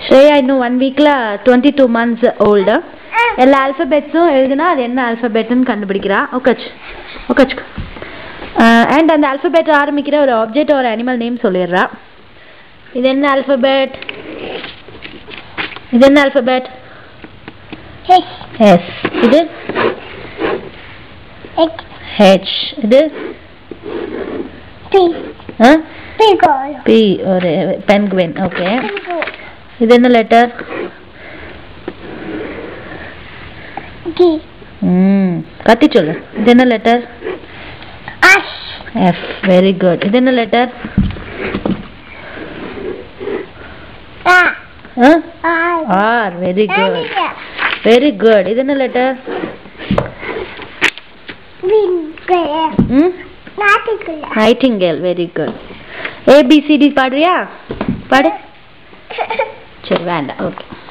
ஸ்ரேயா இன்னும் ஒன் வீக்கில் twenty two months old எல்லா ஆல்ஃபபெட்ஸும் எழுதுனா அது என்ன ஆல்ஃபபெட்னு கண்டுபிடிக்கிறா உக்காச்சு உக்காச்சுக்கோ அண்ட் அந்த ஆல்ஃபபெட் ஆரம்பிக்கிற ஒரு ஆப்ஜெக்ட் ஒரு அனிமல் நேம் சொல்லிடுறா இது என்ன ஆல்ஃபபெட் இது என்ன ஆல்ஃபபெட் H எஸ் இது H ஹெச் இது P ஆ Pickle பி ஒரு பென்குவின் ஓகே Pickle இது என்ன லெட்டர் D ம் கத்தி சொல்லு இது என்ன letter Ash F very good இது என்ன letter A I R very good Anita very good இது என்ன லெட்டர் Win Bear ம் Nautical nightingale very good A B C D பாடுறியா பாடு சரி வேண்டாம் ஓகே